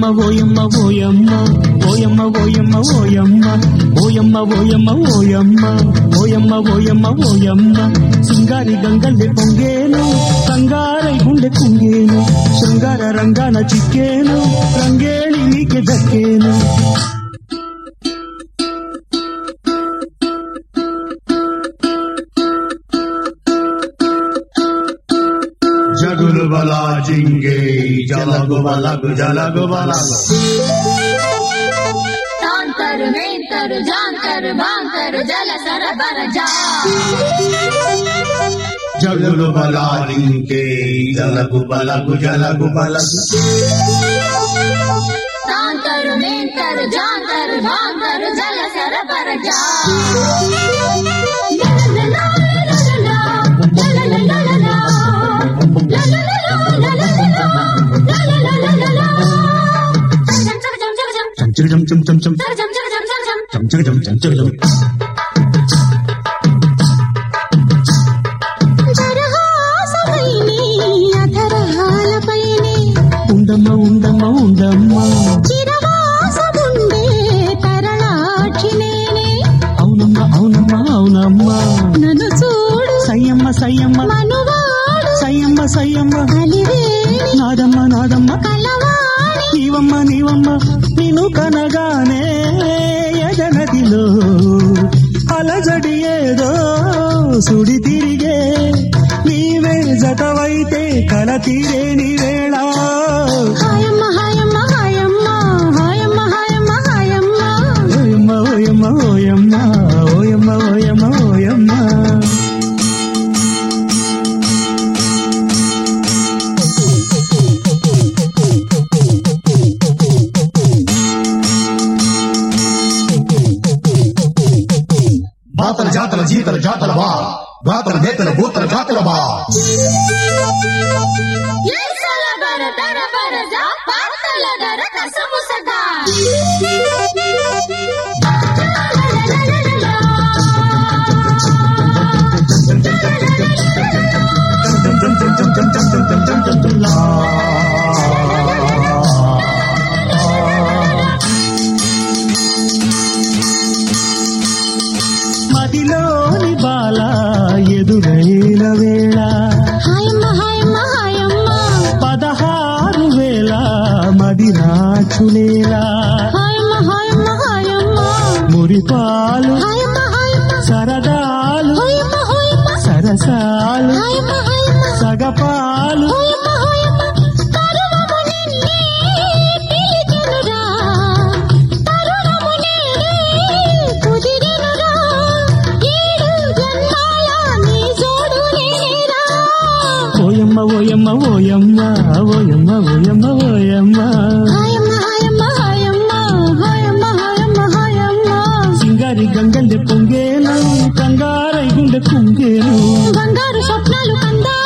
ఓయమ్మ ఓయమ్మ ఓయమ్మ ఓయమ్మ ఓయమ్మ ఓయమ్మ ఓయమ్మ ఓయమ్మ ఓయమ్మ ఓయమ్మ ఓయమ్మ ఓయమ్మ సింగారి గంగల్లె పొంగేను కంగారై గుండె కుంగేను శృంగార రంగాన చిక్కేను రంగేళి నీకే దక్కేను జగులు బల జింగే జలగు బలగు జలగు బలగు తాంతరు మేంతరు జాంతరు బాంతరు జల సరబర జా జగులు బల జింగే జలగు బలగు జలగు బలగు తాంతరు మేంతరు జాంతరు బాంతరు జల సరబర జా చం చం చం చం చం చం చం చం చం చం చం చం ఉండమ్మ ఉండమ్మ ఉండమ్మ అవునమ్మ అవునమ్మ అవునమ్మ నన్ను చూడు సయ్యమ్మ సయ్యమ్మ మనువాడు సయ్యమ్మ సయ్యమ్మ అలివేణి నాదమ్మ నాదమ్మ కలవాణి నీవమ్మ నీవమ్మ నిన్ను కనగానే ఎదనదిలో అలజడి ఏదో సుడి తిరిగే నీవే జతవైతే కల తీరేని వేళ హాయమ్మ హాయమ్మ హాయమ్మ హాయమ్మ హాయమ్మ హాయమ్మ ఓయమ్మ ఓయమ్మ ఓయమ్మ ఓయమ్మ ఓయమ్మ ఓయమ్మ బాతల జాతల జీతల జాతల బా గాతల నేతల భూతల జాతల బా ఏసల బర దర బర జా పాతల దర కసముసగా మదిలోని బాల ఎదురైన వేళ హాయమ్మ హాయమ్మ హాయమ్మ పదహారు వేల మది నాచులేలా హాయమ్మ హాయమ్మ హాయమ్మ మురిపాలు హాయమ్మ హాయమ్మ సరదాలు హాయమ్మ హాయమ్మ సరసాలు హాయమ్మ హాయమ్మ సగపాలు హాయమ్మ హాయమ్మ తరుణము నిన్నే పిలిచెనురా తరుణము నేనే కుదిరెనురా ఏడు జన్మాల నీ జోడు నేనేరా ఓయమ్మ ఓయమ్మ ఓయమ్మ ఓయమ్మ ఓయమ్మ ఓయమ్మ హాయమ్మ హాయమ్మ హాయమ్మ హాయమ్మ హాయమ్మ హాయమ్మ సింగారి గంగల్లె పొంగేను కంగారై గుండె కుంగేను బంగారు స్వప్నాలు కందా